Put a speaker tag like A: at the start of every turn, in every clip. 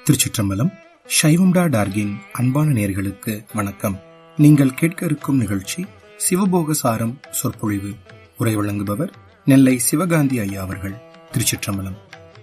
A: திருச்சிற்றம்பலம் சைவம்டா டார்கின் அன்பான நேர்களுக்கு வணக்கம் நீங்கள் கேட்க இருக்கும் நிகழ்ச்சி சிவபோகசாரம் சொற்பொழிவு உரை வழங்குபவர் நெல்லை சிவகாந்தி ஐயா அவர்கள் திருச்சிற்றம்பலம்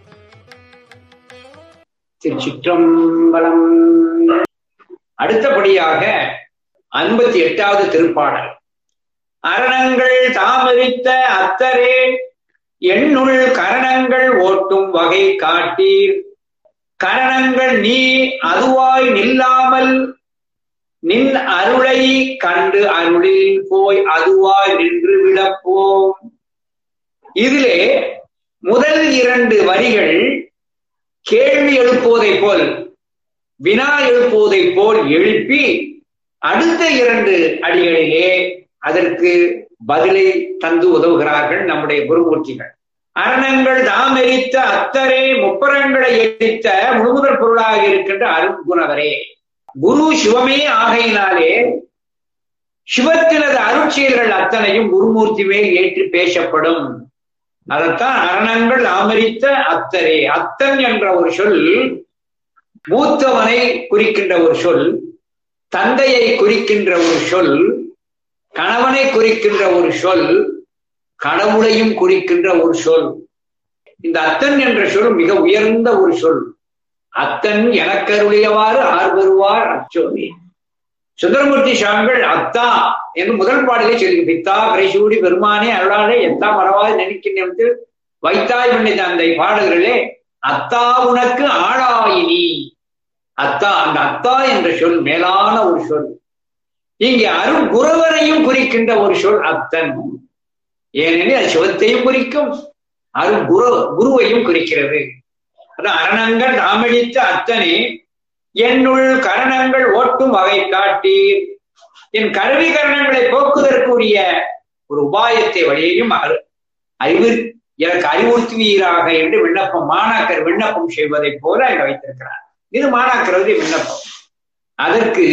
B: திருச்சிற்றம்பலம் அடுத்தபடியாக ஐம்பத்தி எட்டாவது திருப்பாடல் அரணங்கள் தாமரித்த அத்தரே எண்ணுள் கரணங்கள் ஓட்டும் வகை காட்டீர் கரணங்கள் நீ அதுவாய் நில்லாமல் நின் அருளை கண்டு அருளில் போய் அதுவாய் நின்று விடப்போம் இதிலே முதல் இரண்டு வரிகள் கேள்வி எழுப்புவதைப் போல் வினா எழுப்புவதைப் போல் எழுப்பி அடுத்த இரண்டு அடிகளிலே அதற்கு பதிலை தந்து உதவுகிறார்கள் நம்முடைய குருமூர்த்திகள் அரணங்கள் தாம் எரித்த அத்தரே முப்பரங்களை எரித்த முழுமுதற் பொருளாக இருக்கின்ற அருட்குணவரே குரு சிவமே ஆகையினாலே சிவத்தினது அருட்செயல்கள் அத்தனையும் குருமூர்த்தி மேல் ஏற்று பேசப்படும் அதத்தான் அரணங்கள் ஆமரித்த அத்தரே அத்தன் என்ற ஒரு சொல் மூத்தவனை குறிக்கின்ற ஒரு சொல் தந்தையை குறிக்கின்ற ஒரு சொல் கணவனை குறிக்கின்ற ஒரு சொல் கடவுளையும் குறிக்கின்ற ஒரு சொல் இந்த அத்தன் என்ற சொல் மிக உயர்ந்த ஒரு சொல் அத்தன் எனக்கருளியவாறு ஆர்வருவார் அச்சோமே சுந்தரமூர்த்தி சுவாமிகள் அத்தா என்று முதல் பாடலே சொல்லி பித்தா பிரைசூடி பெருமானே அருளாலே எத்தா மறவாது நினைக்கின்ற வைத்தாய் பண்ணி அந்த பாடல்களே அத்தா உனக்கு ஆளாயினி அத்தா அந்த அத்தா என்ற சொல் மேலான ஒரு சொல் இங்கே அருள் குருவரையும் குறிக்கின்ற ஒரு சொல் அத்தன் ஏனெனில் அது சிவத்தையும் குறிக்கும் அருள் குரு குருவையும் குறிக்கிறது அதான் அரணங்கள் தாமடித்த அத்தனே என்னுள் கரணங்கள் ஓட்டும் வகை காட்டி என் கருவி கரணங்களை போக்குவதற்குரிய ஒரு உபாயத்தை வழியையும் அறிவு எனக்கு அறிவுறுத்துவீராக என்று விண்ணப்பம் மாணாக்கர் விண்ணப்பம் செய்வதைப் போல அங்க வைத்திருக்கிறார் இது மாணாக்கரது விண்ணப்பம் அதற்கு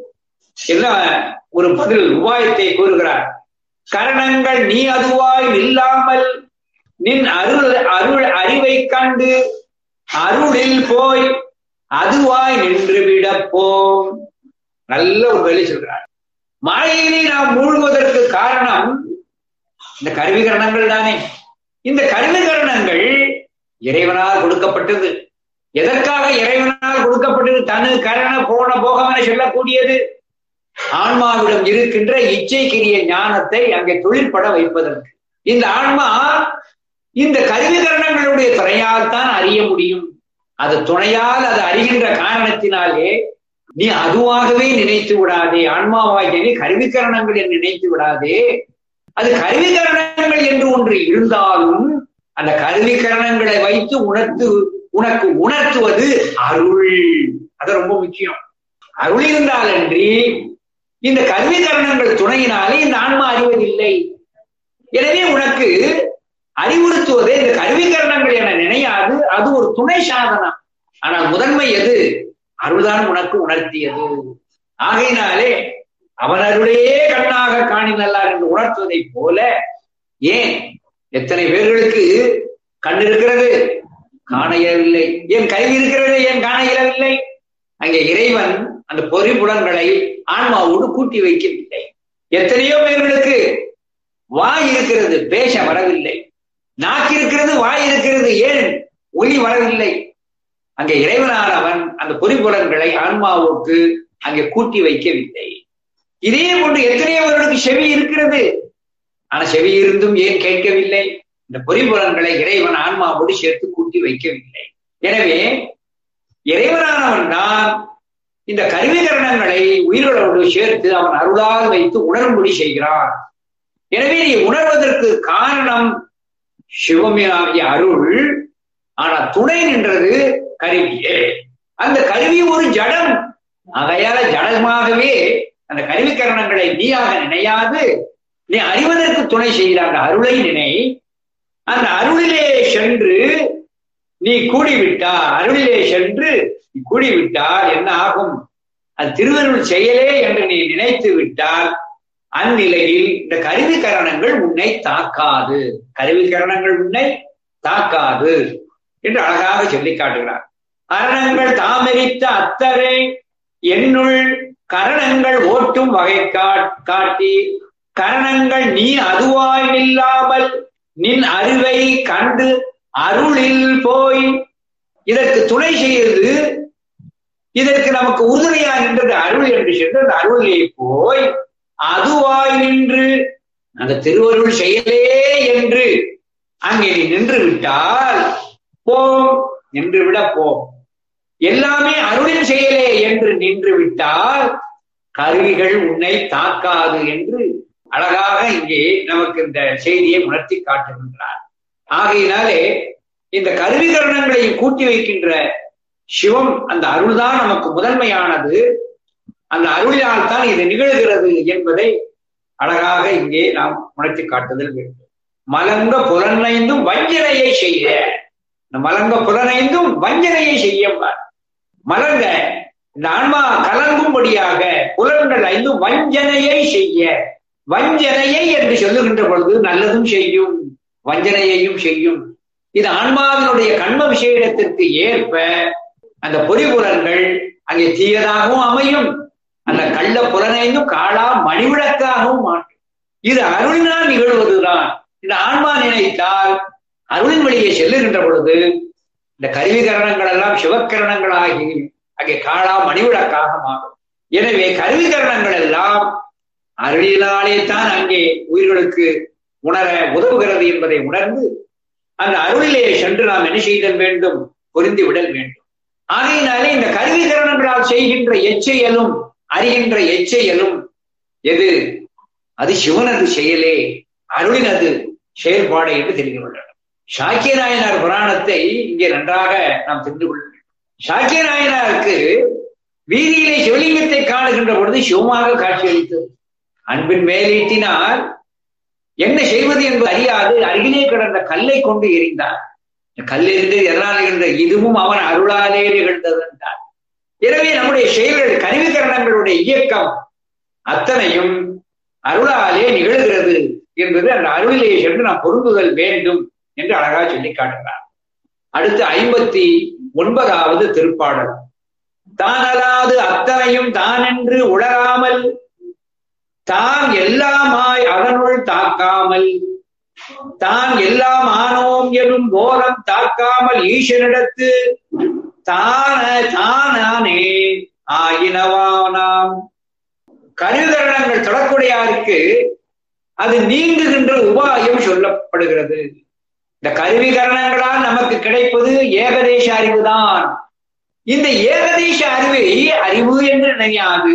B: என்ன ஒரு பதில் உபாயத்தை கூறுகிறார் கரணங்கள் நீ அதுவாய் இல்லாமல் நின் அருள் அருள் அறிவை கண்டு அருளில் போய் அதுவாய் நின்று விடப்போம் நல்ல ஒரு வேலை சொல்றார் மாயையிலே நாம் மூழ்குவதற்கு காரணம் இந்த கருவிகரணங்கள் தானே இந்த கருவிகரணங்கள் இறைவனால் கொடுக்கப்பட்டது எதற்காக இறைவனால் கொடுக்கப்பட்டது தனு கரண போன போகம் என சொல்லக்கூடியது ஆன்மாவிடம் இருக்கின்ற இச்சைக்கிரிய ஞானத்தை அங்கே தொழிற்பட வைப்பதற்கு இந்த ஆன்மா இந்த கருவிகரணங்களுடைய துணையால் தான் அறிய முடியும் அது துணையால் அது அறிகின்ற காரணத்தினாலே நீ அதுவாகவே நினைத்து விடாதே ஆன்மாவாகிய நீ கருவிகரணங்கள் என்று நினைத்து விடாதே அது கருவிகரணங்கள் என்று ஒன்று இருந்தாலும் அந்த கருவிகரணங்களை வைத்து உணர்த்து உனக்கு உணர்த்துவது அருள் அது ரொம்ப முக்கியம் அருள் இருந்தால் அன்றி இந்த கருவிகரணங்கள் துணையினாலே இந்த ஆன்மா அறிவதில்லை எனவே உனக்கு அறிவுறுத்துவதே இந்த கருவிகரணங்கள் என நினையாது அது ஒரு துணை சாதனம் ஆனால் முதன்மை எது அருள்தான் உனக்கு உணர்த்தியது ஆகையினாலே அவன் அருளே கண்ணாக காணினல்லார் என்று உணர்த்துவதை போல ஏன் எத்தனை பேர்களுக்கு கண் இருக்கிறது காண இயலவில்லை ஏன் கல்வி இருக்கிறது ஏன் காண இயலவில்லை அங்கே இறைவன் அந்த பொறிப்புலன்களை ஆன்மாவோடு கூட்டி வைக்கவில்லை எத்தனையோ பேர்களுக்கு வாய் இருக்கிறது பேச வரவில்லை நாக்கு இருக்கிறது வாய் இருக்கிறது ஏன் ஒளி வரவில்லை அங்கே இறைவனானவன் அந்த பொறிப்புலன்களை ஆன்மாவுக்கு அங்கே கூட்டி வைக்கவில்லை இதே போன்று எத்தனையோவர்களுக்கு செவி இருக்கிறது ஆனா செவி இருந்தும் ஏன் கேட்கவில்லை இந்த பொறிப்புலன்களை இறைவன் ஆன்மாவோடு சேர்த்து கூட்டி வைக்கவில்லை எனவே இறைவனானவன் தான் இந்த கருவிகரணங்களை உயிரோடு சேர்த்து அவன் அருளால் வைத்து உணரும்படி செய்கிறான் எனவே நீ உணர்வதற்கு காரணம் சிவமையாகிய அருள் ஆனா துணை நின்றது கருவியே அந்த கருவி ஒரு ஜடம் ஆகையால ஜடமாகவே அந்த கருவிக்கரணங்களை நீயாக நினையாது நீ அறிவதற்கு துணை செய்கிற அந்த அருளை நினை அந்த அருளிலே சென்று நீ கூடிவிட்டால் அருளிலே சென்று நீ கூடிவிட்டால் என்ன ஆகும் அது திருவருள் செயலே என்று நீ நினைத்து விட்டால் அந்நிலையில் இந்த கருவிகரணங்கள் உன்னை தாக்காது கருவிகரணங்கள் உன்னை தாக்காது என்று அழகாக சொல்லி காட்டுகிறார் அரணங்கள் தாமரித்த அத்தரை என்னுள் கரணங்கள் ஓட்டும் வகை காட்டி கரணங்கள் நீ அதுவாய் நில்லாமல் நின் அறிவை கண்டு அருளில் போய் இதற்கு துணை செய்வது இதற்கு நமக்கு உறுதுணையா நின்றது அருள் என்று சென்று அந்த அருளிலே போய் அதுவாய் நின்று அந்த திருவருள் செயலே என்று அங்கே நீ நின்று விட்டால் போம் நின்று விட போம் எல்லாமே அருளின் செயலே என்று நின்று விட்டால் கருவிகள் உன்னை தாக்காது என்று அழகாக இங்கே நமக்கு இந்த செய்தியை உணர்த்தி காட்டுகின்றார் ஆகையினாலே இந்த கருவிகரணங்களை கூட்டி வைக்கின்ற சிவம் அந்த அருள்தான் நமக்கு முதன்மையானது அந்த அருளினால் தான் இது நிகழ்கிறது என்பதை அழகாக இங்கே நாம் உணர்த்தி காட்டுதல் வேண்டும் மலங்க புலனைந்தும் வஞ்சனையை செய்ய இந்த மலங்க புலனைந்தும் வஞ்சனையை செய்ய மலங்க இந்த ஆன்மா கலங்கும்படியாக புலன்கள் ஐந்தும் வஞ்சனையை செய்ய வஞ்சனையை என்று சொல்லுகின்ற பொழுது நல்லதும் செய்யும் வஞ்சனையையும் செய்யும் இது ஆன்மாவினுடைய கண்ம விஷயத்திற்கு ஏற்ப அந்த பொறிபுலன்கள் அங்கே தீயதாகவும் அமையும் அந்த கள்ள புலனைந்தும் காளா மணிவிளக்காகவும் மாற்றும் இது அருளினால் நிகழ்வதுதான் இந்த ஆன்மா நினைத்தால் அருளின் வழியே செல்லுகின்ற பொழுது இந்த கருவிகரணங்கள் எல்லாம் சிவக்கரணங்களாகி அங்கே காளா மணிவிளக்காக மாறும் எனவே கருவிகரணங்கள் எல்லாம் அருளினாலே தான் அங்கே உயிர்களுக்கு உணர உதவுகிறது என்பதை உணர்ந்து அந்த அருளிலே சென்று நாம் என்ன செய்தல் வேண்டும் பொருந்தி விடல் வேண்டும் ஆகையினாலே இந்த கருவிகரணங்களால் செய்கின்ற எச்செயலும் அறிகின்ற எச்செயலும் எது அது சிவனது செயலே அருளினது செயல்பாடு என்று தெரிந்து கொள்ள சாக்கிய நாயனார் புராணத்தை இங்கே நன்றாக நாம் தெரிந்து கொள்ள வேண்டும் சாக்கிய நாயனாருக்கு வீதியிலே சிவலிங்கத்தை காணுகின்ற பொழுது சிவமாக காட்சியளித்தது அன்பின் மேலீட்டினால் என்ன செய்வது என்பது அறியாது அருகிலே கிடந்த கல்லை கொண்டு எரிந்தார் கல்லிருந்து எதனால் இருந்த இதுவும் அவன் அருளாலே நிகழ்ந்தது என்றார் எனவே நம்முடைய செயல்கள் கருவிகரணங்களுடைய இயக்கம் அத்தனையும் அருளாலே நிகழ்கிறது என்பது அந்த அருளிலே சென்று நாம் பொருந்துதல் வேண்டும் என்று அழகா சொல்லி காட்டுகிறார் அடுத்து ஐம்பத்தி ஒன்பதாவது திருப்பாடல் தானலாது அத்தனையும் தானென்று உணராமல் தான் எல்லாமாய் அதனுள் தாக்காமல் தான் எல்லாம் ஆனோம் எனும் போலம் தாக்காமல் ஈசனிடத்து தான தானானே ஆயினவானாம் கருதரணங்கள் தொடர்புடையாருக்கு அது நீங்குகின்ற உபாயம் சொல்லப்படுகிறது இந்த கருவிகரணங்களால் நமக்கு கிடைப்பது ஏகதேச அறிவுதான் இந்த ஏகதேச அறிவை அறிவு என்று நினையாது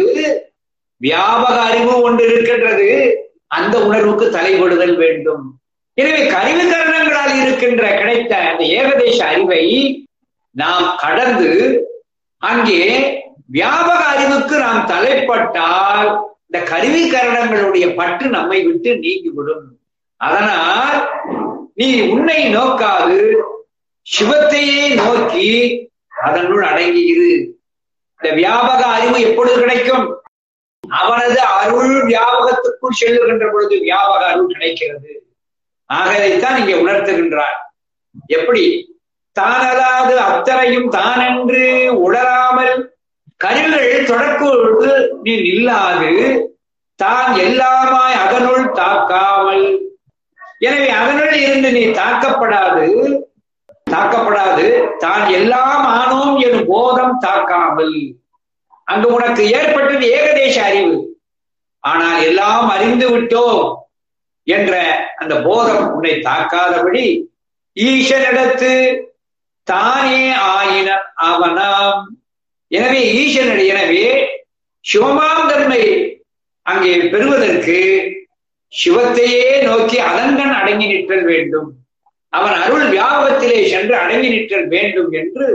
B: வியாபக அறிவு ஒன்று இருக்கின்றது அந்த உணர்வுக்கு தலைபடுதல் வேண்டும் எனவே கருவிகரணங்களால் இருக்கின்ற கிடைத்த அந்த ஏகதேச அறிவை நாம் கடந்து அங்கே வியாபக அறிவுக்கு நாம் தலைப்பட்டால் இந்த கருவிகரணங்களுடைய பற்று நம்மை விட்டு நீங்கிவிடும் அதனால் நீ உன்னை நோக்காது சிவத்தையே நோக்கி அதனுள் அடங்கியிரு இந்த வியாபக அறிவு எப்பொழுது கிடைக்கும் அவனது அருள் வியாபகத்துக்குள் செல்லுகின்ற பொழுது வியாபக அருள் கிடைக்கிறது ஆகதைத்தான் இங்கே உணர்த்துகின்றார் எப்படி தானதாவது அத்தனையும் தானென்று உணராமல் கருவிகள் தொடர்பு நீ நில்லாது தான் எல்லாமாய் அதனுள் தாக்காமல் எனவே அதனுள் இருந்து நீ தாக்கப்படாது தாக்கப்படாது தான் எல்லாம் ஆனோம் எனும் போதம் தாக்காமல் அங்கு உனக்கு ஏற்பட்டது ஏகதேச அறிவு ஆனால் எல்லாம் அறிந்து விட்டோம் என்ற அந்த போதம் உன்னை தாக்காதபடி ஈசனிடத்து தானே ஆயின அவனாம் எனவே ஈசன் எனவே சிவமாம் தன்மை அங்கே பெறுவதற்கு சிவத்தையே நோக்கி அதன்கண் அடங்கி நிற்றல் வேண்டும் அவன் அருள் வியாபகத்திலே சென்று அடங்கி நிற்றல் வேண்டும் என்று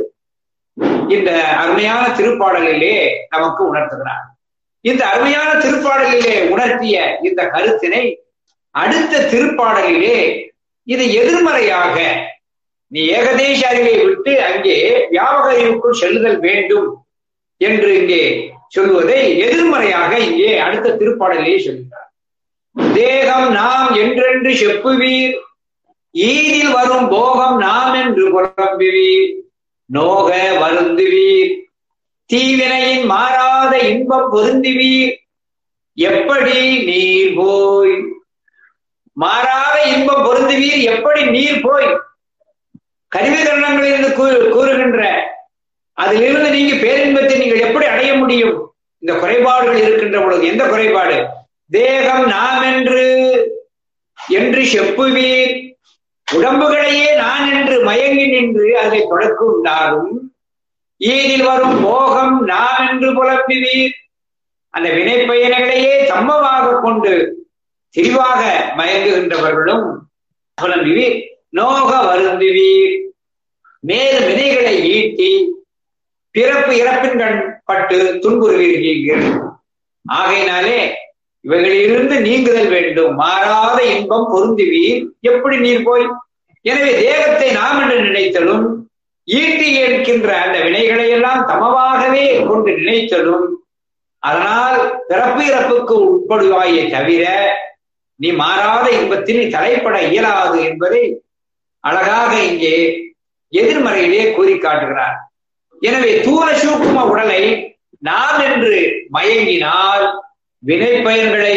B: இந்த அருமையான திருப்பாடலிலே நமக்கு உணர்த்துகிறார் இந்த அருமையான திருப்பாடலிலே உணர்த்திய இந்த கருத்தினை அடுத்த திருப்பாடலிலே இது எதிர்மறையாக நீ ஏகதேச அறிவை விட்டு அங்கே வியாபக அறிவுக்குள் செல்லுதல் வேண்டும் என்று இங்கே சொல்வதை எதிர்மறையாக இங்கே அடுத்த திருப்பாடலிலே சொல்கிறார் தேகம் நாம் என்றென்று செப்புவீர் ஈதில் வரும் போகம் நாம் என்று புலம்புவீர் நோக வருந்துவீர் தீவினையின் மாறாத இன்பம் பொருந்துவீர் எப்படி நீர் போய் மாறாத இன்பம் பொருந்துவீர் எப்படி நீர் போய் கருவி கரணங்களிலிருந்து கூறுகின்ற அதிலிருந்து நீங்க பேரின்பத்தை நீங்கள் எப்படி அடைய முடியும் இந்த குறைபாடுகள் இருக்கின்ற பொழுது எந்த குறைபாடு தேகம் நாம் என்று என்று செப்புவீர் உடம்புகளையே நான் என்று மயங்கி நின்று அதை தொடக்கு உண்டாகும் ஈதில் வரும் மோகம் நாம் என்று புலம்புவீர் அந்த வினை பயனைகளையே சம்மமாக கொண்டு திரிவாக மயங்குகின்றவர்களும் புலம்புவீர் நோக வருந்துவீர் மேலும் வினைகளை ஈட்டி பிறப்பு இறப்பின் கண் பட்டு துன்புறுவீர்கள் ஆகையினாலே இவைகளிலிருந்து நீங்குதல் வேண்டும் மாறாத இன்பம் பொருந்துவீர் எப்படி நீர் போய் எனவே தேகத்தை நாம் என்று நினைத்தலும் ஈட்டி ஏற்கின்ற அந்த வினைகளை எல்லாம் தமவாகவே கொண்டு நினைத்தலும் அதனால் பிறப்பு இறப்புக்கு உட்படுவாயே தவிர நீ மாறாத இன்பத்தில் நீ தலைப்பட இயலாது என்பதை அழகாக இங்கே எதிர்மறையிலே கூறி காட்டுகிறார் எனவே தூர சூக்கும உடலை நாம் என்று மயங்கினால் வினை பயன்களை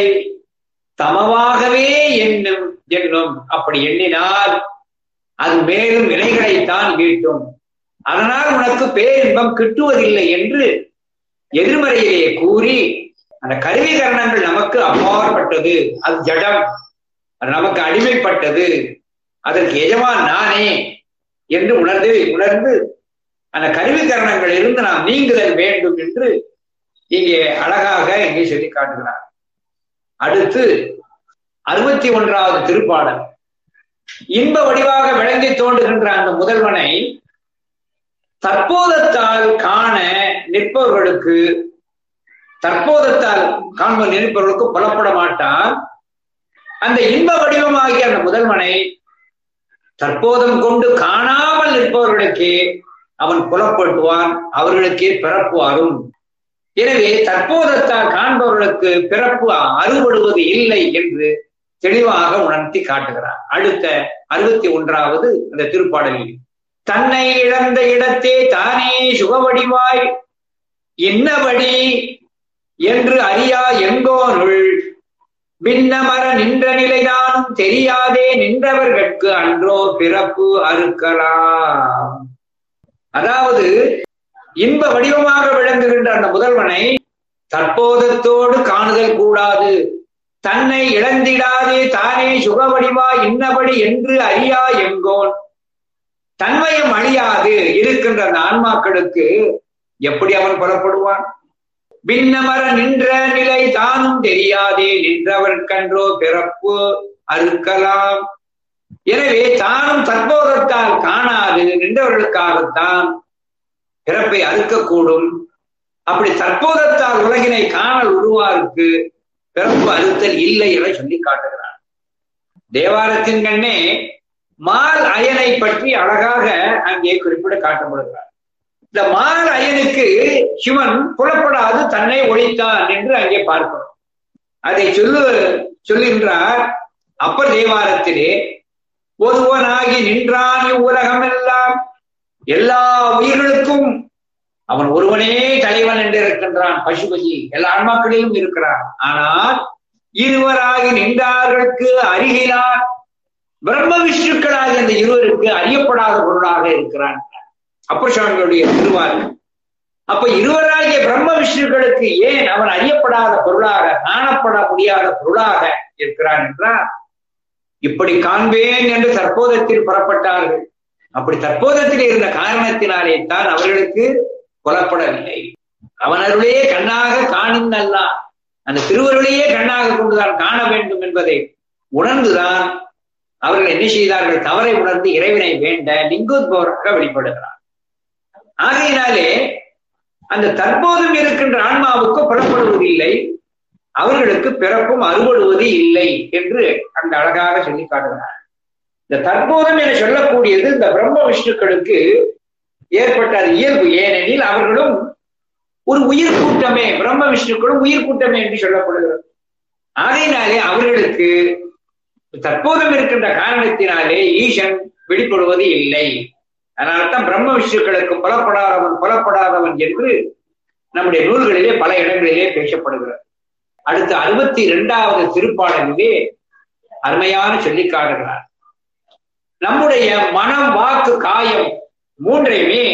B: தமவாகவே எண்ணும் என்னும் அப்படி எண்ணினால் அது மேலும் வினைகளைத்தான் ஈட்டும் அதனால் உனக்கு பேரின்பம் கிட்டுவதில்லை என்று எதிர்மறையிலே கூறி அந்த கருவி கரணங்கள் நமக்கு அப்பாற்பட்டது அது ஜடம் அது நமக்கு அடிமைப்பட்டது அதற்கு எஜமான் நானே என்று உணர்ந்து உணர்ந்து அந்த கருவி கரணங்கள் இருந்து நாம் நீங்குதல் வேண்டும் என்று இங்கே அழகாக இங்கே சொல்லி காட்டுகிறார் அடுத்து அறுபத்தி ஒன்றாவது திருப்பாடல் இன்ப வடிவாக விளங்கி தோன்றுகின்ற அந்த முதல்வனை தற்போதத்தால் காண நிற்பவர்களுக்கு தற்போதத்தால் காண்ப நிற்பவர்களுக்கு புலப்பட மாட்டான் அந்த இன்ப வடிவமாகிய அந்த முதல்வனை தற்போதம் கொண்டு காணாமல் நிற்பவர்களுக்கே அவன் புலப்படுவான் அவர்களுக்கே பிறப்பு அரும் எனவே தற்போதத்தால் காண்பவர்களுக்கு பிறப்பு அறுபடுவது இல்லை என்று தெளிவாக உணர்த்தி காட்டுகிறார் அடுத்த அறுபத்தி ஒன்றாவது அந்த திருப்பாடலில் தன்னை இழந்த இடத்தே தானே சுகவடிவாய் இன்னபடி என்று அறியா எங்கோனுள் பின்னமர நின்ற நிலைதானும் தெரியாதே நின்றவர்கட்கு அன்றோ பிறப்பு அறுக்கலாம் அதாவது இன்ப வடிவமாக விளங்குகின்ற அந்த முதல்வனை தற்போதத்தோடு காணுதல் கூடாது தன்னை இழந்திடாதே தானே சுகவடிவா இன்னபடி என்று அறியா எங்கோன் தன்மயம் அழியாது இருக்கின்ற அந்த ஆன்மாக்களுக்கு எப்படி அவன் புறப்படுவான் பின்னமர நின்ற நிலை தானும் தெரியாதே நின்றவர்கன்றோ பிறப்பு அறுக்கலாம் எனவே தானும் தற்போதத்தால் காணாது நின்றவர்களுக்காகத்தான் பிறப்பை அறுக்கக்கூடும் அப்படி தற்போதத்தால் உலகினை காணல் உருவாருக்கு பிறப்பு அறுத்தல் இல்லை என சொல்லி காட்டுகிறார் தேவாரத்தின் கண்ணே மால் அயனை பற்றி அழகாக அங்கே குறிப்பிட காட்டப்படுகிறார் இந்த மால் அயனுக்கு சிவன் புலப்படாது தன்னை ஒழித்தான் என்று அங்கே பார்க்கிறோம் அதை சொல்லு சொல்லுகின்றார் அப்பர் தேவாரத்திலே ஒருவனாகி நின்றான் இவ்வுலகம் எல்லாம் எல்லா உயிர்களுக்கும் அவன் ஒருவனே தலைவன் என்று இருக்கின்றான் பசுபதி எல்லா ஆன்மாக்களிலும் இருக்கிறான் ஆனால் இருவராகி நின்றார்களுக்கு அருகிலார் பிரம்ம விஷ்ணுக்களாக இந்த இருவருக்கு அறியப்படாத பொருளாக இருக்கிறான் அப்பர் சுவாமிகளுடைய திருவாரூர் அப்ப இருவராகிய பிரம்ம விஷ்ணுக்களுக்கு ஏன் அவன் அறியப்படாத பொருளாக காணப்பட முடியாத பொருளாக இருக்கிறான் என்றால் இப்படி காண்பேன் என்று தற்போதத்தில் புறப்பட்டார்கள் அப்படி தற்போதத்தில் இருந்த காரணத்தினாலே தான் அவர்களுக்கு புலப்படவில்லை அவன் அருளையே கண்ணாக காணும் அல்லா அந்த திருவருளையே கண்ணாக கொண்டுதான் காண வேண்டும் என்பதை உணர்ந்துதான் அவர்கள் என்ன செய்தார்கள் தவறை உணர்ந்து இறைவனை வேண்ட லிங்கோத்பவராக வெளிப்படுகிறார் ஆகையினாலே அந்த தற்போதும் இருக்கின்ற ஆன்மாவுக்கு புறப்படுவது இல்லை அவர்களுக்கு பிறப்பும் அறுபடுவது இல்லை என்று அந்த அழகாக சொல்லி காட்டுகிறார் இந்த தற்போதும் என சொல்லக்கூடியது இந்த பிரம்ம விஷ்ணுக்களுக்கு ஏற்பட்ட அது இயல்பு ஏனெனில் அவர்களும் ஒரு உயிர் கூட்டமே பிரம்ம விஷ்ணுக்களும் உயிர் கூட்டமே என்று சொல்லப்படுகிறது ஆகையினாலே அவர்களுக்கு தற்போதும் இருக்கின்ற காரணத்தினாலே ஈசன் வெளிப்படுவது இல்லை அதனால்தான் பிரம்ம விஷ்ணுக்களுக்கு புலப்படாதவன் புலப்படாதவன் என்று நம்முடைய நூல்களிலே பல இடங்களிலே பேசப்படுகிறது அடுத்து அறுபத்தி இரண்டாவது திருப்பாடலிலே அருமையான சொல்லி காட்டுகிறார் நம்முடைய மனம் வாக்கு காயம் மூன்றையுமே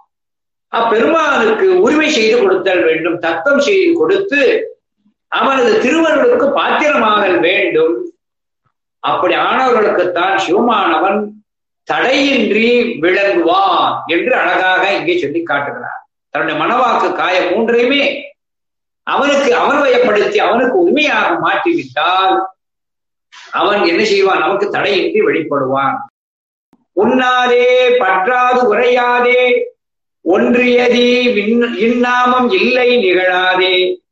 B: அப்பெருமானுக்கு உரிமை செய்து கொடுத்தல் வேண்டும் தத்தம் செய்து கொடுத்து அவனது திருவருளுக்கு பாத்திரமாதல் வேண்டும் அப்படி ஆனவர்களுக்குத்தான் சிவமானவன் தடையின்றி விளங்குவான் என்று அழகாக இங்கே சொல்லி காட்டுகிறார் தன்னுடைய மனவாக்கு காய மூன்றையுமே அவனுக்கு அவன்வயப்படுத்தி அவனுக்கு உண்மையாக மாற்றிவிட்டால் அவன் என்ன செய்வான் நமக்கு தடையின்றி வெளிப்படுவான் உண்ணாதே பற்றாது உரையாதே ஒன்றியதி இன்னாமம் இல்லை நிகழாதே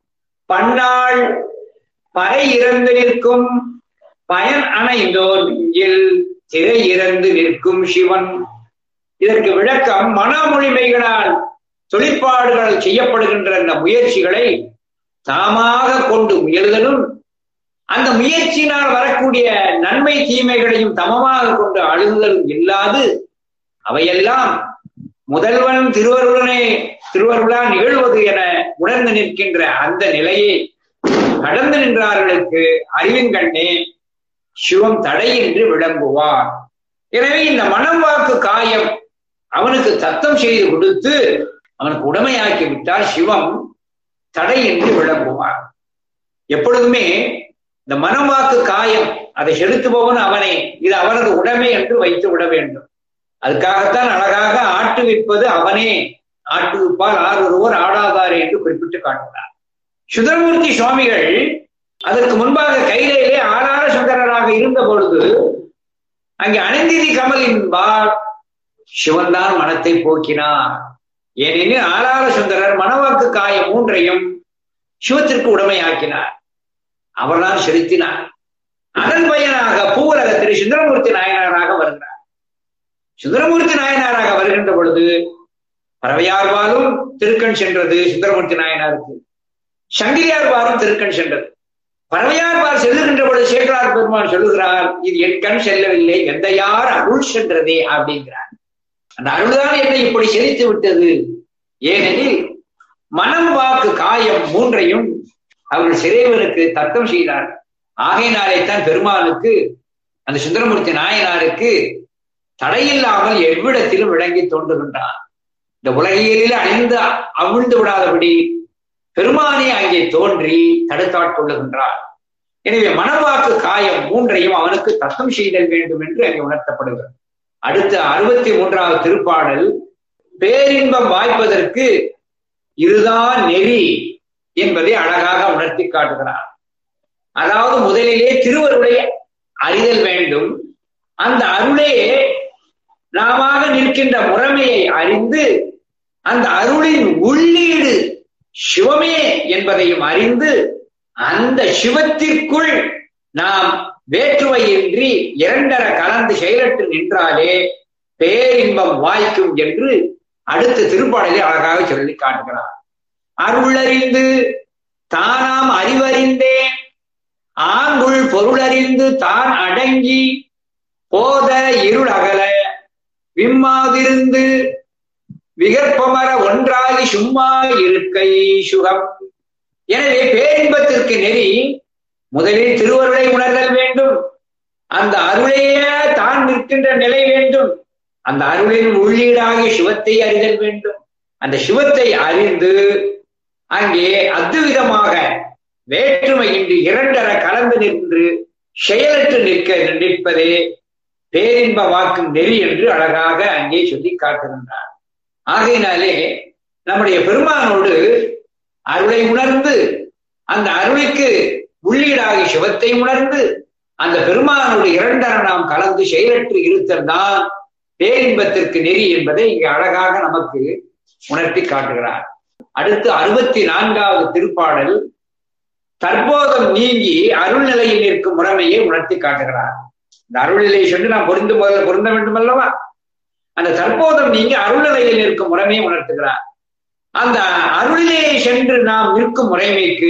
B: பன்னாள் பறை இறந்து நிற்கும் பயன் அணைந்தோர் நெஞ்சில் திரை இறந்து நிற்கும் சிவன் இதற்கு விளக்கம் மனமொழிமைகளால் தொழிற்பாடுகள் செய்யப்படுகின்ற அந்த முயற்சிகளை தாமாக கொண்டு முயல்தலும் அந்த முயற்சியினால் வரக்கூடிய நன்மை தீமைகளையும் தமமாக கொண்டு அழுகுதலும் இல்லாது அவையெல்லாம் முதல்வன் திருவருளனே திருவருளா நிகழ்வது என உணர்ந்து நிற்கின்ற அந்த நிலையை கடந்து நின்றார்களுக்கு அறிவின்கண்ணே சிவம் தடையின்றி விளங்குவார் எனவே இந்த மனம் வாக்கு காயம் அவனுக்கு தத்தம் செய்து கொடுத்து அவனுக்கு உடமையாக்கி விட்டால் சிவம் தடையின்றி விளங்குவார் எப்பொழுதுமே இந்த மனம் வாக்கு காயம் அதை செலுத்துபவன் அவனே இது அவனது உடைமை என்று வைத்து விட வேண்டும் அதுக்காகத்தான் அழகாக ஆட்டு விற்பது அவனே ஆட்டு விற்பால் ஆறு ஒருவர் ஆடாதாரே என்று குறிப்பிட்டு காட்டுகிறார் சுந்தரமூர்த்தி சுவாமிகள் அதற்கு முன்பாக கையிலே ஆளார சுந்தரராக இருந்த பொழுது அங்கே அனந்திதி கமல் என்பார் சிவன்தான் மனத்தை போக்கினார் ஏனெனில் ஆளார சுந்தரர் மனவாக்கு காய மூன்றையும் சிவத்திற்கு உடமையாக்கினார் அவர்தான் செலுத்தினார் அதன் பயனாக பூவுலக திரு சுந்தரமூர்த்தி நாயனாராக வருகிறார் சுந்தரமூர்த்தி நாயனாராக வருகின்ற பொழுது பறவையார்வாலும் திருக்கண் சென்றது சுந்தரமூர்த்தி நாயனாருக்கு சங்கிலியார்வாரும் திருக்கண் சென்றது பறவையார்வார் செல்லுகின்ற பொழுது சேக்கரார் பெருமான் சொல்லுகிறார் இது என் கண் செல்லவில்லை எந்த யார் அருள் சென்றதே அப்படிங்கிறார் அந்த அருள்தான் என்னை இப்படி செலுத்தி விட்டது ஏனெனில் மனம் வாக்கு காயம் மூன்றையும் அவர்கள் சிறைவனுக்கு தத்தம் செய்தார் ஆகையினாலே தான் பெருமானுக்கு அந்த சுந்தரமூர்த்தி நாயனாருக்கு தடையில்லாமல் எவ்விடத்திலும் விளங்கி தோன்றுகின்றான் இந்த உலகியலில் அழிந்து அவிழ்ந்து விடாதபடி பெருமானே அங்கே தோன்றி தடுத்தாட்கொள்ளுகின்றார் எனவே மனவாக்கு காயம் மூன்றையும் அவனுக்கு தத்தம் செய்தல் வேண்டும் என்று அங்கே உணர்த்தப்படுகிறது அடுத்த அறுபத்தி மூன்றாவது திருப்பாடல் பேரின்பம் வாய்ப்பதற்கு இதுதான் நெறி என்பதை அழகாக உணர்த்தி காட்டுகிறார் அதாவது முதலிலே திருவருளை அறிதல் வேண்டும் அந்த அருளே நாம நிற்கின்ற முறைமையை அறிந்து அந்த அருளின் உள்ளீடு சிவமே என்பதையும் அறிந்து அந்த சிவத்திற்குள் நாம் வேற்றுமையின்றி இரண்டர கலந்து செயலற்று நின்றாலே பேரின்பம் வாய்க்கும் என்று அடுத்த திருப்பாடலை அழகாக சொல்லி காட்டுகிறார் அருளறிந்து தானாம் அறிவறிந்தேன் ஆங்குள் பொருளறிந்து தான் அடங்கி போத இருள் அகல விம்மாதிருந்து விகற்பமர ஒன்றாகி சும்மா இருக்கை சுகம் எனவே பேரின்பத்திற்கு நெறி முதலில் திருவருளை உணர்தல் வேண்டும் அந்த அருளையே தான் நிற்கின்ற நிலை வேண்டும் அந்த அருளின் உள்ளீடாகிய சிவத்தை அறிதல் வேண்டும் அந்த சிவத்தை அறிந்து அங்கே அத்துவிதமாக வேற்றுமையின்றி இரண்டர கலந்து நின்று செயலற்று நிற்க நிற்பதே பேரின்ப வாக்கும் நெறி என்று அழகாக அங்கே சொல்லி காட்டுகின்றார் ஆகையினாலே நம்முடைய பெருமானோடு அருளை உணர்ந்து அந்த அருளுக்கு உள்ளீடாகி சிவத்தை உணர்ந்து அந்த பெருமானோடு இரண்டர நாம் கலந்து செயலற்று இருத்தல் தான் பேரின்பத்திற்கு நெறி என்பதை இங்கு அழகாக நமக்கு உணர்த்தி காட்டுகிறார் அடுத்து அறுபத்தி நான்காவது திருப்பாடல் தற்போதம் நீங்கி அருள் நிலையில் நிற்கும் முறைமையை உணர்த்தி காட்டுகிறார் இந்த அருள்நிலை சொல்லி நாம் பொருந்து முதல்ல பொருந்த வேண்டும் அல்லவா அந்த தற்போதம் நீங்கி அருள்நிலையில் நிற்கும் முறைமையை உணர்த்துகிறார் அந்த அருளிலே சென்று நாம் நிற்கும் முறைமைக்கு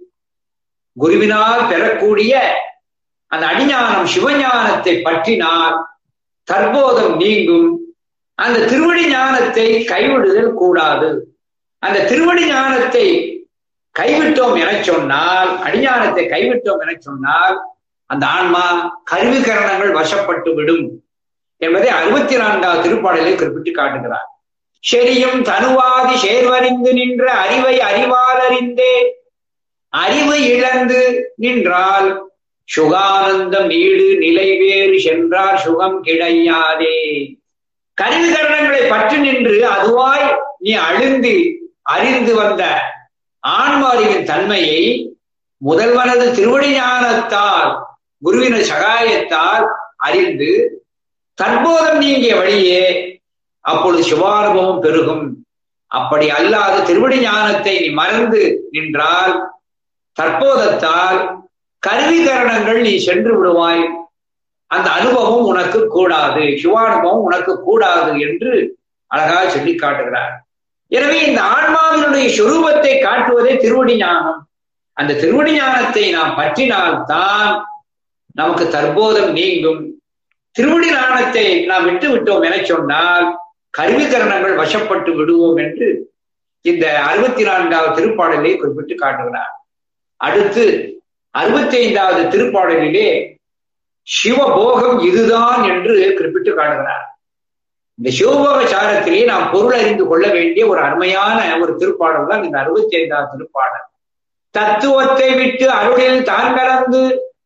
B: குருவினால் பெறக்கூடிய அந்த அடிஞானம் சிவஞானத்தை பற்றினால் தற்போதம் நீங்கும் அந்த திருவடி ஞானத்தை கைவிடுதல் கூடாது அந்த திருவடி ஞானத்தை கைவிட்டோம் என சொன்னால் அடிஞானத்தை கைவிட்டோம் என சொன்னால் அந்த ஆன்மா கருவிகரணங்கள் வசப்பட்டு விடும் என்பதை அறுபத்தி நான்காவது திருப்பாடலில் குறிப்பிட்டு காட்டுகிறார் செரியும் தனுவாதி சேர்வறிந்து நின்ற அறிவை அறிவாலறிந்தே அறிவு இழந்து நின்றால் சுகானந்தம் ஈடு நிலை வேறு சென்றார் சுகம் கிடையாதே கருவிகரணங்களை பற்றி நின்று அதுவாய் நீ அழுந்து அறிந்து வந்த ஆன்மாரியின் தன்மையை முதல்வனது திருவடி ஞானத்தால் குருவின சகாயத்தால் அறிந்து தற்போதம் நீங்கிய வழியே அப்பொழுது சிவானுபவம் பெருகும் அப்படி அல்லாத திருவடி ஞானத்தை நீ மறந்து நின்றால் தற்போதத்தால் கருவிகரணங்கள் நீ சென்று விடுவாய் அந்த அனுபவம் உனக்கு கூடாது சிவானுபவம் உனக்கு கூடாது என்று அழகாக சொல்லி காட்டுகிறார் எனவே இந்த ஆன்மாவினுடைய சுரூபத்தை காட்டுவதே திருவடி ஞானம் அந்த திருவடி ஞானத்தை நாம் பற்றினால்தான் நமக்கு தற்போதம் நீங்கும் திருவடி ஞானத்தை நாம் விட்டு விட்டோம் என சொன்னால் கருவிகரணங்கள் வசப்பட்டு விடுவோம் என்று இந்த அறுபத்தி நான்காவது திருப்பாடலை குறிப்பிட்டு காட்டுகிறார் அடுத்து அறுபத்தி ஐந்தாவது திருப்பாடலிலே சிவபோகம் இதுதான் என்று குறிப்பிட்டு காட்டுகிறார் இந்த சிவபோக சாரத்திலே நாம் பொருள் அறிந்து கொள்ள வேண்டிய ஒரு அருமையான ஒரு திருப்பாடல் தான் இந்த அறுபத்தி ஐந்தாவது திருப்பாடல் தத்துவத்தை விட்டு அருளில் தான் கலந்து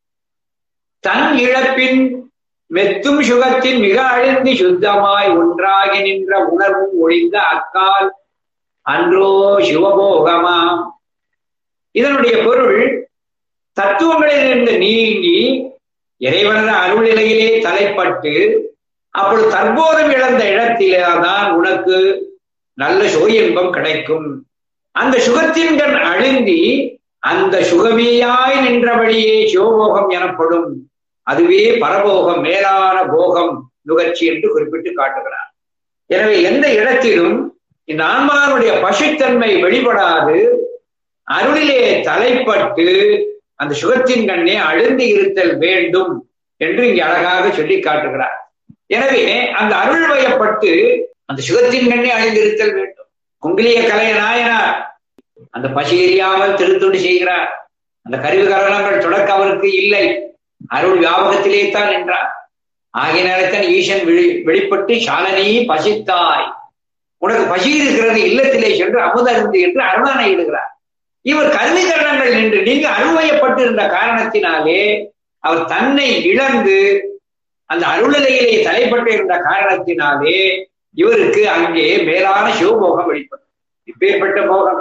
B: தன் இழப்பின் மெத்தும் சுகத்தின் மிக அழிந்து சுத்தமாய் ஒன்றாகி நின்ற உணர்வும் ஒழிந்த அக்கால் அன்றோ சிவபோகமாம் இதனுடைய பொருள் தத்துவங்களிலிருந்து நீங்கி இறைவனது அருள் நிலையிலே தலைப்பட்டு அப்பொழுது தற்போதம் இழந்த இடத்திலேதான் உனக்கு நல்ல சுக கிடைக்கும் அந்த சுகத்தின் கண் அழுந்தி அந்த சுகமேயாய் நின்றபடியே சிவபோகம் எனப்படும் அதுவே பரபோகம் மேலான போகம் நுகர்ச்சி என்று குறிப்பிட்டு காட்டுகிறார் எனவே எந்த இடத்திலும் இந்த ஆன்மானுடைய பசுத்தன்மை வெளிப்படாது அருளிலே தலைப்பட்டு அந்த சுகத்தின் கண்ணே அழுந்து இருத்தல் வேண்டும் என்று இங்கே அழகாக சொல்லி காட்டுகிறார் எனவே அந்த அருள் வயப்பட்டு அந்த சுகத்தின் கண்ணே அழிந்திருத்தல் வேண்டும் குங்கிலிய கலைய நாயனார் அந்த பசி எரியாமல் திருத்துண்டு செய்கிறார் அந்த கருவிகரணங்கள் தொடக்க அவருக்கு இல்லை அருள் வியாபகத்திலே தான் என்றார் ஆகியனத்தான் ஈசன் வெளி வெளிப்பட்டு சாலனி பசித்தாய் உனக்கு பசி இருக்கிறது இல்லத்திலே சென்று அமுதருந்து என்று அருணானை இடுகிறார் இவர் கருவிகரணங்கள் நின்று நீங்க அருள்வயப்பட்டு இருந்த காரணத்தினாலே அவர் தன்னை இழந்து அந்த அருள்நிலையிலே தலைப்பட்டு இருந்த காரணத்தினாலே இவருக்கு அங்கே மேலான சிவபோகம் வெளிப்பட்டது இப்பேற்பட்ட போகம்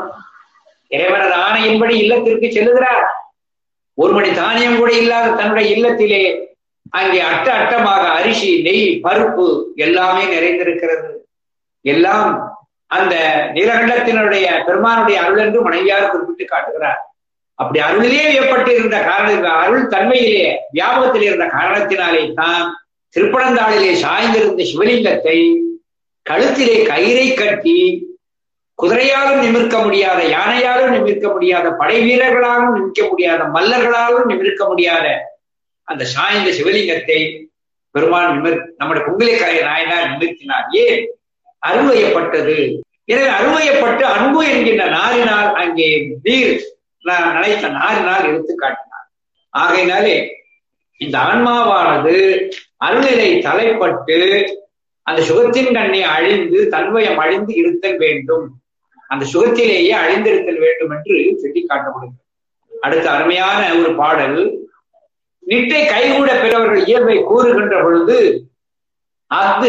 B: இறைவனது ஆணையின்படி இல்லத்திற்கு செல்லுகிறார் ஒரு மணி தானியம் கூட இல்லாத தன்னுடைய இல்லத்திலே அங்கே அட்ட அட்டமாக அரிசி நெய் பருப்பு எல்லாமே நிறைந்திருக்கிறது எல்லாம் அந்த நீலகண்டத்தினுடைய பெருமானுடைய அருள் என்று மனைவியார் குறிப்பிட்டு காட்டுகிறார் அப்படி அருளிலே ஏற்பட்டு இருந்த காரண அருள் தன்மையிலே வியாபகத்தில் இருந்த காரணத்தினாலே தான் திருப்பனந்தாளிலே சாய்ந்திருந்த சிவலிங்கத்தை கழுத்திலே கயிறை கட்டி குதிரையாலும் நிமிர்க்க முடியாத யானையாலும் நிமிர்க்க முடியாத படை வீரர்களாலும் நிமிக்க முடியாத மல்லர்களாலும் நிமிர்க்க முடியாத அந்த சாய்ந்த சிவலிங்கத்தை பெருமான் நிமிர் நம்முடைய பொங்கலைக்காய நாயனார் நிமிர்த்தினார் ஏன் அருள்வயப்பட்டது எனவே அருள்வயப்பட்டு அன்பு என்கின்ற நாரினால் அங்கே நீர் நினைத்த நாரினால் எடுத்து காட்டினார் ஆகையினாலே இந்த ஆன்மாவானது அருள்நிலை தலைப்பட்டு அந்த சுகத்தின் கண்ணை அழிந்து தன்வயம் அழிந்து இருத்தல் வேண்டும் அந்த சுகத்திலேயே அழிந்திருத்தல் வேண்டும் என்று சொல்லி காட்டப்படுகிறது அடுத்த அருமையான ஒரு பாடல் நிட்டை கைகூட பெறவர்கள் இயல்பை கூறுகின்ற பொழுது அது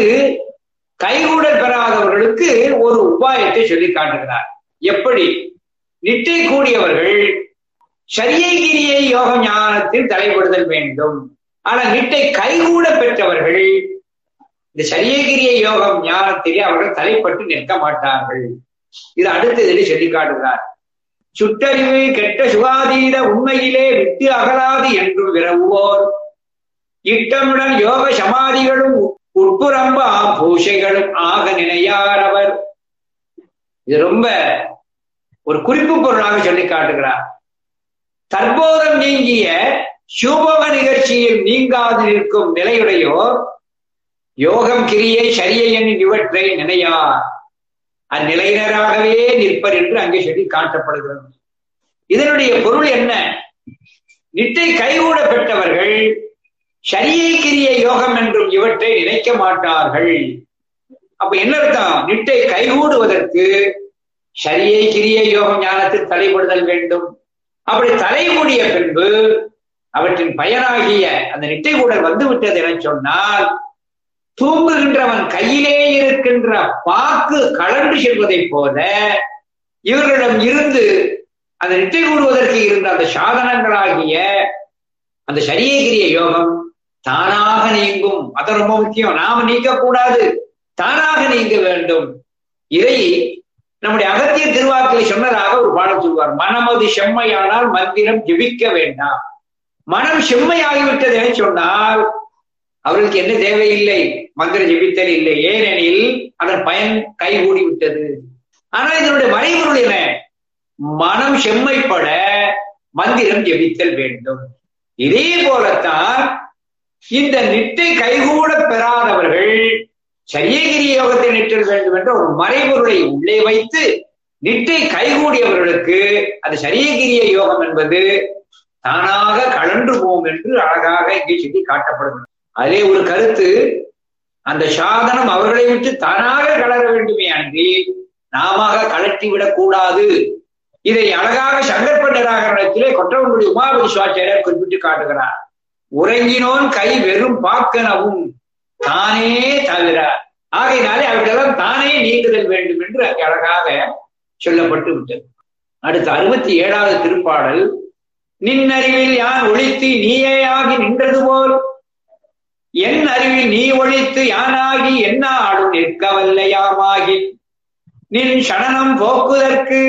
B: கைகூட பெறாதவர்களுக்கு ஒரு உபாயத்தை சொல்லி காட்டுகிறார் எப்படி நிட்டை கூடியவர்கள் சரியைகிரியை யோக ஞானத்தில் தலைப்படுதல் வேண்டும் ஆனால் நிட்டை கைகூட பெற்றவர்கள் இந்த சரியகிரிய யோகம் ஞானத்திலே அவர்கள் தலைப்பட்டு நிற்க மாட்டார்கள் இது அடுத்ததிலே சொல்லி காட்டுகிறார் சுட்டறிவு கெட்ட சுகாதீத உண்மையிலே விட்டு அகலாது என்றும் விரவுவோர் இட்டமுடன் யோக சமாதிகளும் உட்புறம்பா பூஷைகளும் ஆக நினையார் அவர் இது ரொம்ப ஒரு குறிப்பு பொருளாக சொல்லி காட்டுகிறார் தற்போதம் நீங்கிய சுபவ நிகழ்ச்சியில் நீங்காது நிற்கும் நிலையுடையோர் யோகம் கிரியை சரியை என்னும் இவற்றை நினையார் அந்நிலையினராகவே நிற்பர் என்று அங்கே சொல்லி காட்டப்படுகிறது இதனுடைய பொருள் என்ன நிட்டை கைகூட பெற்றவர்கள் சரியை கிரிய யோகம் என்றும் இவற்றை நினைக்க மாட்டார்கள் அப்ப என்ன அர்த்தம் நிட்டை கைகூடுவதற்கு சரியை கிரிய யோகம் ஞானத்தில் தலைப்படுதல் வேண்டும் அப்படி தலைமுடிய பின்பு அவற்றின் பயனாகிய அந்த நிட்டை கூடல் வந்து விட்டது என சொன்னால் தூங்குகின்றவன் கையிலே இருக்கின்ற பாக்கு கலண்டு செல்வதைப் போல இவர்களிடம் இருந்து அந்த நிட்டை கூடுவதற்கு இருந்த அந்த சாதனங்களாகிய அந்த சரியகிரிய யோகம் தானாக நீங்கும் அது ரொம்ப முக்கியம் நாம நீக்கக்கூடாது தானாக நீங்க வேண்டும் இதை நம்முடைய அகத்திய திருவாக்கிலை சொன்னதாக ஒரு பாடம் சொல்வார் மனமது செம்மையானால் மந்திரம் ஜெபிக்க வேண்டாம் மனம் செம்மையாகிவிட்டது என சொன்னால் அவர்களுக்கு என்ன தேவையில்லை மந்திர ஜெபித்தல் இல்லை ஏனெனில் அதன் பயன் கைகூடி விட்டது ஆனால் இதனுடைய மறைபொருள் என்ன மனம் செம்மைப்பட மந்திரம் ஜெபித்தல் வேண்டும் இதே போலத்தான் இந்த நிட்டை கைகூட பெறாதவர்கள் சரியகிரி யோகத்தை நிற்றல் வேண்டும் என்ற ஒரு மறைபொருளை உள்ளே வைத்து நிட்டை கைகூடியவர்களுக்கு அது சரியகிரிய யோகம் என்பது தானாக கலன்று போகும் என்று அழகாக இங்கே சொல்லி காட்டப்படுகிறது அதே ஒரு கருத்து அந்த சாதனம் அவர்களை விட்டு தானாக கலர வேண்டுமே அன்றி நாம கலட்டி விடக்கூடாது இதை அழகாக சங்கற்ப நிராகரணத்திலே கொற்றவனுடைய உமாபதி சுவாச்சாரியர் குறிப்பிட்டு காட்டுகிறார் உறங்கினோன் கை வெறும் பாக்கனவும் தானே தவிர ஆகையினாலே அவர்களெல்லாம் தானே நீங்குதல் வேண்டும் என்று அங்கே அழகாக சொல்லப்பட்டு விட்டது அடுத்த அறுபத்தி ஏழாவது திருப்பாடல் நின்னறிவில் யான் ஒழித்து நீயேயாகி நின்றது போல் என் அறிவில் நீ ஒழித்து யானாகி என்ன ஆடும் நிற்கவல்லையாமாகி நின் சடனம் போக்குதற்கு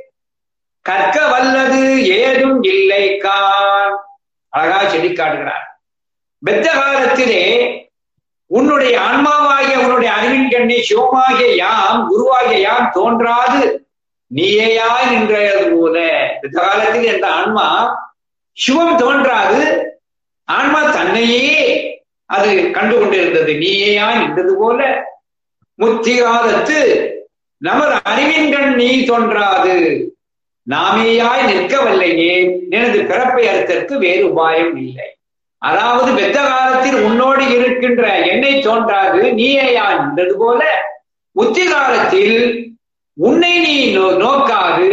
B: கற்க வல்லது ஏதும் இல்லை கான் அழகா சொல்லி காட்டுகிறார் பெத்த காலத்திலே உன்னுடைய ஆன்மாவாகிய உன்னுடைய அறிவின் கண்ணே சிவமாகிய யாம் குருவாகிய யாம் தோன்றாது நீயேயாய் நின்றது போல பெத்த காலத்தில் என்ற ஆன்மா சிவம் தோன்றாது ஆன்மா தன்னையே அது கண்டு கொண்டிருந்தது நீயேயாய் நின்றது போல முத்திகாலத்து நமது அறிவின் கண் நீ தோன்றாது நாமேயாய் நிற்கவில்லையே எனது பிறப்பை அறுத்தற்கு வேறு உபாயம் இல்லை அதாவது பெத்த காலத்தில் உன்னோடு இருக்கின்ற என்னை தோன்றாது நீயேயா நின்றது போல உத்தி காலத்தில் உன்னை நீ நோக்காது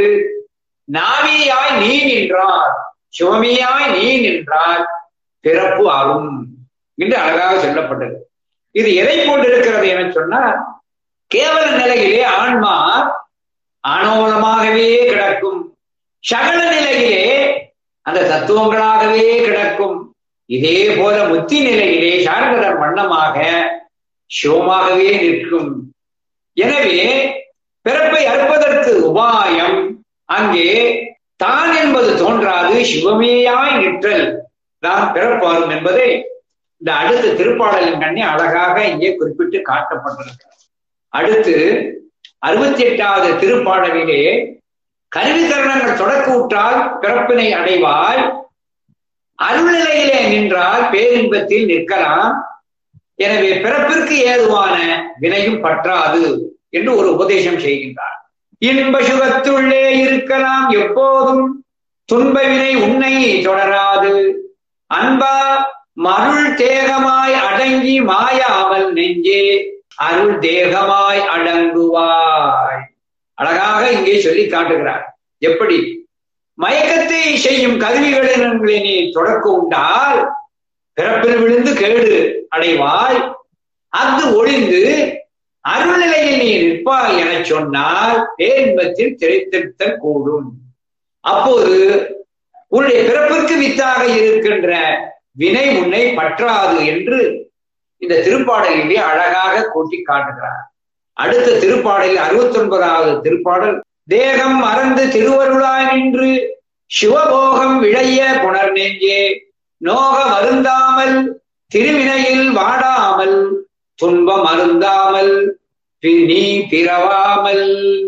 B: நாமியாய் நீ நின்றார் சிவமியாய் நீ நின்றார் பிறப்பு அரும் என்று அழகாக சொல்லப்பட்டது இது எதை கொண்டிருக்கிறது என சொன்னால் கேவல நிலையிலே ஆன்மா ஆணவமாகவே கிடக்கும் சகல நிலையிலே அந்த தத்துவங்களாகவே கிடக்கும் இதே போல முத்தி நிலையிலே சாரகதர் வண்ணமாக சிவமாகவே நிற்கும் எனவே பிறப்பை அறுப்பதற்கு உபாயம் அங்கே தான் என்பது தோன்றாது சிவமேயாய் நிற்றல் தான் பிறப்பாரும் என்பதை இந்த அடுத்த திருப்பாடலின் கண்ணே அழகாக இங்கே குறிப்பிட்டு காட்டப்பட்டிருக்கிறது அடுத்து அறுபத்தி எட்டாவது திருப்பாடலிலே கருவி கரணங்கள் தொடக்க விட்டால் பிறப்பினை அடைவாய் அருள்நிலையிலே நின்றால் பேரின்பத்தில் நிற்கலாம் எனவே பிறப்பிற்கு ஏதுவான வினையும் பற்றாது என்று ஒரு உபதேசம் செய்கின்றார் இன்ப சுகத்துள்ளே இருக்கலாம் எப்போதும் துன்ப வினை உன்னை தொடராது அன்பா மருள் தேகமாய் அடங்கி மாயாமல் நெஞ்சே அருள் தேகமாய் அடங்குவாய் அழகாக இங்கே சொல்லி காட்டுகிறார் எப்படி மயக்கத்தை செய்யும் கருவிகளை நீ தொடக்க உண்டால் பிறப்பில் விழுந்து கேடு அடைவாய் அது ஒளிந்து அருள்நிலையில் நீ நிற்பாய் என சொன்னால் பேரின்பத்தில் திரைத்திருத்தல் கூடும் அப்போது உன்னுடைய பிறப்பிற்கு வித்தாக இருக்கின்ற வினை உன்னை பற்றாது என்று இந்த திருப்பாடலிலே அழகாக கூட்டி காட்டுகிறார் அடுத்த திருப்பாடலில் அறுபத்தி ஒன்பதாவது திருப்பாடல் தேகம் மறந்து திருவருளாய் நின்று சிவபோகம் விழைய புனர் நெஞ்சே நோக மருந்தாமல் திருவினையில் வாடாமல் துன்பம் அருந்தாமல் நீ பிறவாமல்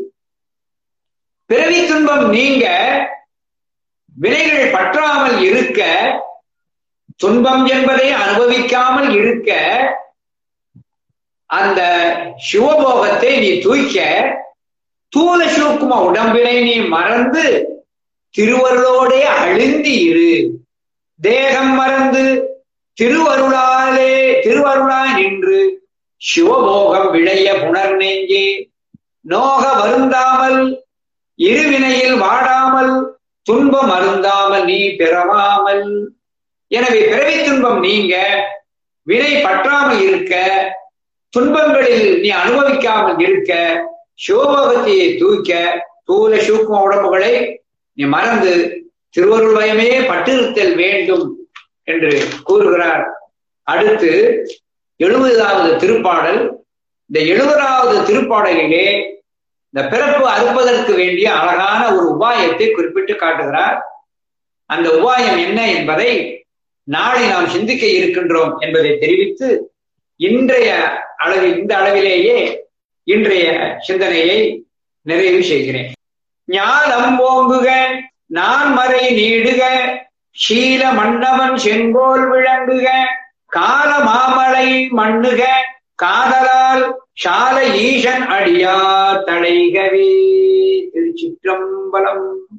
B: பிறவி துன்பம் நீங்க வினைகள் பற்றாமல் இருக்க துன்பம் என்பதை அனுபவிக்காமல் இருக்க அந்த சிவபோகத்தை நீ தூய்க்க தூல சூக்கும உடம்பினை நீ மறந்து திருவருளோடே அழுந்தி இரு தேகம் மறந்து திருவருளாலே திருவருளாய் நின்று சிவபோகம் விளைய புனர் நெஞ்சே நோக வருந்தாமல் இருவினையில் வாடாமல் துன்பம் அருந்தாமல் நீ பிறவாமல் எனவே பிறவி துன்பம் நீங்க வினை பற்றாமல் இருக்க துன்பங்களில் நீ அனுபவிக்காமல் இருக்க சிவபோகத்தையை தூக்க தூல சூக்ம உடம்புகளை நீ மறந்து திருவருள் பயமே பட்டிருத்தல் வேண்டும் என்று கூறுகிறார் அடுத்து எழுபதாவது திருப்பாடல் இந்த எழுபதாவது திருப்பாடலிலே இந்த பிறப்பு அறுப்பதற்கு வேண்டிய அழகான ஒரு உபாயத்தை குறிப்பிட்டு காட்டுகிறார் அந்த உபாயம் என்ன என்பதை நாளை நாம் சிந்திக்க இருக்கின்றோம் என்பதை தெரிவித்து இன்றைய அளவில் இந்த அளவிலேயே இன்றைய சிந்தனையை நிறைவு செய்கிறேன் ஞானம் ஓங்குக நான் மறை நீடுக சீல மன்னவன் செங்கோல் விளங்குக கால மாமலை மண்ணுக காதலால் சால ஈசன் அடியார் தடைகவே திருச்சிற்றம்பலம்